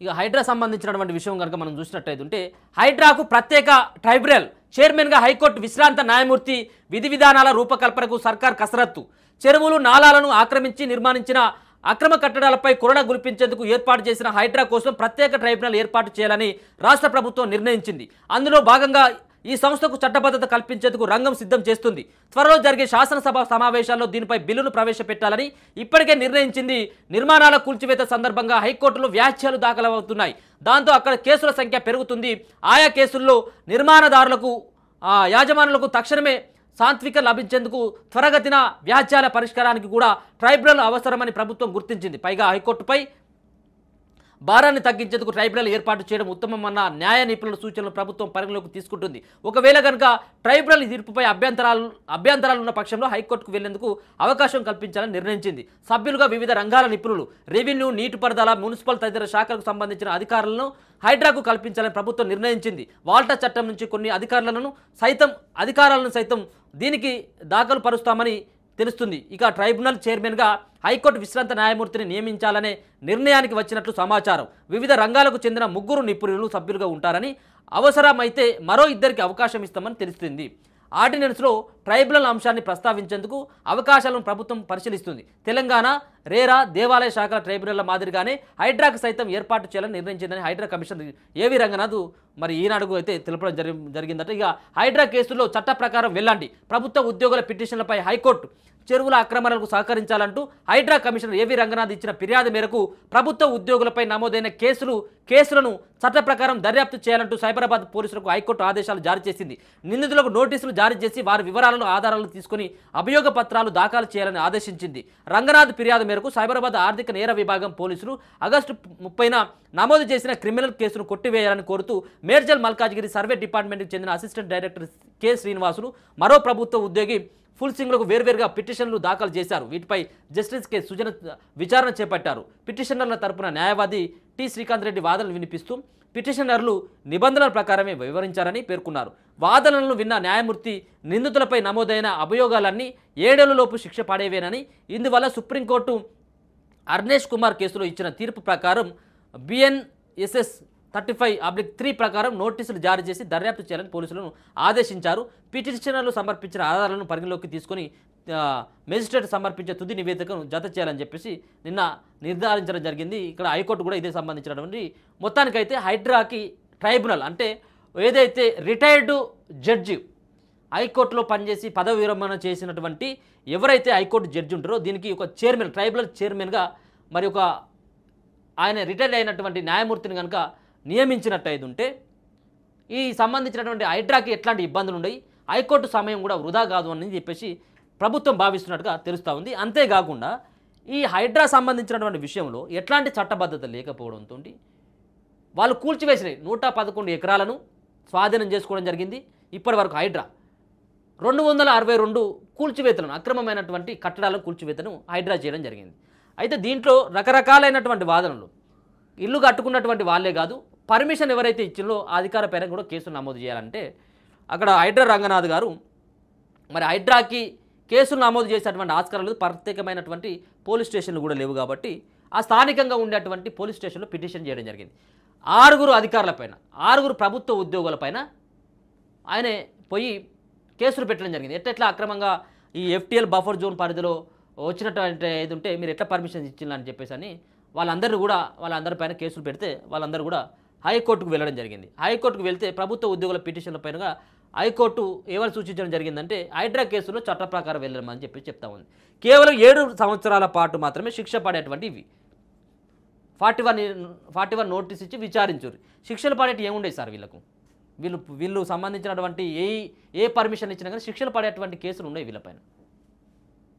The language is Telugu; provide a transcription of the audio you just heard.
ఇక హైడ్రా సంబంధించినటువంటి విషయం కనుక మనం చూసినట్టయితే ఉంటే హైడ్రాకు ప్రత్యేక ట్రైబ్యునల్ చైర్మన్గా హైకోర్టు విశ్రాంత న్యాయమూర్తి విధి విధానాల రూపకల్పనకు సర్కార్ కసరత్తు చెరువులు నాలాలను ఆక్రమించి నిర్మాణించిన అక్రమ కట్టడాలపై కొరడ గురిపించేందుకు ఏర్పాటు చేసిన హైడ్రా కోసం ప్రత్యేక ట్రైబ్యునల్ ఏర్పాటు చేయాలని రాష్ట్ర ప్రభుత్వం నిర్ణయించింది అందులో భాగంగా ఈ సంస్థకు చట్టబద్ధత కల్పించేందుకు రంగం సిద్ధం చేస్తుంది త్వరలో జరిగే శాసనసభ సమావేశాల్లో దీనిపై బిల్లును ప్రవేశపెట్టాలని ఇప్పటికే నిర్ణయించింది నిర్మాణాల కూల్చివేత సందర్భంగా హైకోర్టులో వ్యాఖ్యలు దాఖలవుతున్నాయి దాంతో అక్కడ కేసుల సంఖ్య పెరుగుతుంది ఆయా కేసుల్లో నిర్మాణదారులకు ఆ, యాజమానులకు తక్షణమే సాంత్విక లభించేందుకు త్వరగతిన వ్యాజ్యాల పరిష్కారానికి కూడా ట్రైబ్యునల్ అవసరమని ప్రభుత్వం గుర్తించింది పైగా హైకోర్టుపై భారాన్ని తగ్గించేందుకు ట్రైబ్యునల్ ఏర్పాటు చేయడం ఉత్తమమన్న న్యాయ నిపుణుల సూచనలు ప్రభుత్వం పరిగణలోకి తీసుకుంటుంది ఒకవేళ కనుక ట్రైబ్యునల్ తీర్పుపై అభ్యంతరాలు అభ్యంతరాలు ఉన్న పక్షంలో హైకోర్టుకు వెళ్లేందుకు అవకాశం కల్పించాలని నిర్ణయించింది సభ్యులుగా వివిధ రంగాల నిపుణులు రెవెన్యూ నీటిపారుదల మున్సిపల్ తదితర శాఖలకు సంబంధించిన అధికారులను హైడ్రాకు కల్పించాలని ప్రభుత్వం నిర్ణయించింది వాల్టా చట్టం నుంచి కొన్ని అధికారులను సైతం అధికారాలను సైతం దీనికి దాఖలు పరుస్తామని తెలుస్తుంది ఇక ట్రైబ్యునల్ చైర్మన్గా హైకోర్టు విశ్రాంత న్యాయమూర్తిని నియమించాలనే నిర్ణయానికి వచ్చినట్లు సమాచారం వివిధ రంగాలకు చెందిన ముగ్గురు నిపుణులు సభ్యులుగా ఉంటారని అవసరమైతే మరో ఇద్దరికి అవకాశం ఇస్తామని తెలుస్తుంది ఆర్డినెన్స్లో ట్రైబ్యునల్ అంశాన్ని ప్రస్తావించేందుకు అవకాశాలను ప్రభుత్వం పరిశీలిస్తుంది తెలంగాణ రేరా దేవాలయ శాఖల ట్రైబ్యునల్ల మాదిరిగానే హైడ్రాకు సైతం ఏర్పాటు చేయాలని నిర్ణయించిందని హైడ్రా కమిషనర్ ఏవి రంగనాథ్ మరి ఈనాడుకు అయితే తెలపడం జరి జరిగిందట ఇక హైడ్రా కేసులో చట్ట ప్రకారం వెళ్ళండి ప్రభుత్వ ఉద్యోగుల పిటిషన్లపై హైకోర్టు చెరువుల ఆక్రమణలకు సహకరించాలంటూ హైడ్రా కమిషనర్ ఏవి రంగనాథ్ ఇచ్చిన ఫిర్యాదు మేరకు ప్రభుత్వ ఉద్యోగులపై నమోదైన కేసులు కేసులను చట్ట ప్రకారం దర్యాప్తు చేయాలంటూ సైబరాబాద్ పోలీసులకు హైకోర్టు ఆదేశాలు జారీ చేసింది నిందితులకు నోటీసులు జారీ చేసి వారి వివరాలను ఆధారాలను తీసుకుని అభియోగ పత్రాలు దాఖలు చేయాలని ఆదేశించింది రంగనాథ్ ఫిర్యాదు మేరకు సైబరాబాద్ ఆర్థిక నేర విభాగం పోలీసులు ఆగస్టు ముప్పైన నమోదు చేసిన క్రిమినల్ కేసును కొట్టివేయాలని కోరుతూ మేడ్చల్ మల్కాజ్గిరి సర్వే డిపార్ట్మెంట్కి చెందిన అసిస్టెంట్ డైరెక్టర్ కె శ్రీనివాసులు మరో ప్రభుత్వ ఉద్యోగి ఫుల్ సింగ్లకు వేర్వేరుగా పిటిషన్లు దాఖలు చేశారు వీటిపై జస్టిస్ కె సుజన విచారణ చేపట్టారు పిటిషనర్ల తరపున న్యాయవాది టి శ్రీకాంత్ రెడ్డి వాదనలు వినిపిస్తూ పిటిషనర్లు నిబంధనల ప్రకారమే వివరించారని పేర్కొన్నారు వాదనలను విన్న న్యాయమూర్తి నిందితులపై నమోదైన అభియోగాలన్నీ ఏడేళ్లలోపు శిక్ష పడేవేనని ఇందువల్ల సుప్రీంకోర్టు అర్నేష్ కుమార్ కేసులో ఇచ్చిన తీర్పు ప్రకారం BNSS thirty five oblique three ప్రకారం నోటీసులు జారీ చేసి దర్యాప్తు చేయాలని పోలీసులను ఆదేశించారు పిటిషనర్లు సమర్పించిన ఆధారాలను పరిగణలోకి తీసుకొని ఆ, మేజిస్ట్రేట్ సమర్పించే తుది నివేదికను జత చేయాలని చెప్పేసి నిన్న నిర్ధారించడం జరిగింది ఇక్కడ హైకోర్టు కూడా ఇదే సంబంధించినటువంటి మొత్తానికైతే హైడ్రాకి ట్రైబ్యునల్ అంటే ఏదైతే రిటైర్డ్ జడ్జి హైకోర్టులో పనిచేసి పదవి విరమణ చేసినటువంటి ఎవరైతే హైకోర్టు జడ్జి ఉంటారో దీనికి ఒక చైర్మన్ ట్రైబల్ చైర్మన్గా మరి ఒక ఆయన రిటైర్డ్ అయినటువంటి న్యాయమూర్తిని కనుక నియమించినట్టయితే ఉంటే ఈ సంబంధించినటువంటి హైడ్రాకి ఎట్లాంటి ఇబ్బందులు ఉండయి హైకోర్టు సమయం కూడా వృధా కాదు అని చెప్పేసి ప్రభుత్వం భావిస్తున్నట్టుగా తెలుస్తూ ఉంది అంతేకాకుండా ఈ హైడ్రా సంబంధించినటువంటి విషయంలో ఎట్లాంటి చట్టబద్ధత లేకపోవడంతో వాళ్ళు కూల్చివేసినాయి నూట పదకొండు ఎకరాలను స్వాధీనం చేసుకోవడం జరిగింది ఇప్పటి వరకు హైడ్రా రెండు వందల అరవై రెండు కూల్చివేతలను అక్రమమైనటువంటి కట్టడాలను కూల్చివేతను హైడ్రా చేయడం జరిగింది అయితే దీంట్లో రకరకాలైనటువంటి వాదనలు ఇల్లు కట్టుకున్నటువంటి వాళ్ళే కాదు పర్మిషన్ ఎవరైతే ఇచ్చిందో ఆ అధికార పైన కూడా కేసులు నమోదు చేయాలంటే అక్కడ హైడ్రా రంగనాథ్ గారు మరి హైడ్రాకి కేసులు నమోదు చేసేటువంటి ఆస్కారం లేదు ప్రత్యేకమైనటువంటి పోలీస్ స్టేషన్లు కూడా లేవు కాబట్టి ఆ స్థానికంగా ఉండేటువంటి పోలీస్ స్టేషన్లో పిటిషన్ చేయడం జరిగింది ఆరుగురు అధికారులపైన ఆరుగురు ప్రభుత్వ ఉద్యోగులపైన ఆయనే పోయి కేసులు పెట్టడం జరిగింది ఎట్లా అక్రమంగా ఈ ఎఫ్టీఎల్ బఫర్ జోన్ పరిధిలో వచ్చినటువంటి ఏది ఉంటే మీరు ఎట్లా పర్మిషన్ ఇచ్చిందని చెప్పేసి అని వాళ్ళందరూ కూడా వాళ్ళందరిపైన కేసులు పెడితే వాళ్ళందరూ కూడా హైకోర్టుకు వెళ్ళడం జరిగింది హైకోర్టుకు వెళ్తే ప్రభుత్వ ఉద్యోగుల పిటిషన్ల పైన హైకోర్టు ఏమని సూచించడం జరిగిందంటే హైడ్రా కేసులో చట్ట ప్రకారం వెళ్ళమని చెప్పి చెప్తా ఉంది కేవలం ఏడు సంవత్సరాల పాటు మాత్రమే శిక్ష పడేటువంటి ఇవి forty one forty one notice ఇచ్చి విచారించారు శిక్షలు పడేటి ఏముండేవి సార్ వీళ్ళకు వీళ్ళు వీళ్ళు సంబంధించినటువంటి ఏ ఏ పర్మిషన్ ఇచ్చినా కానీ శిక్షలు పడేటువంటి కేసులు ఉన్నాయి వీళ్ళపైన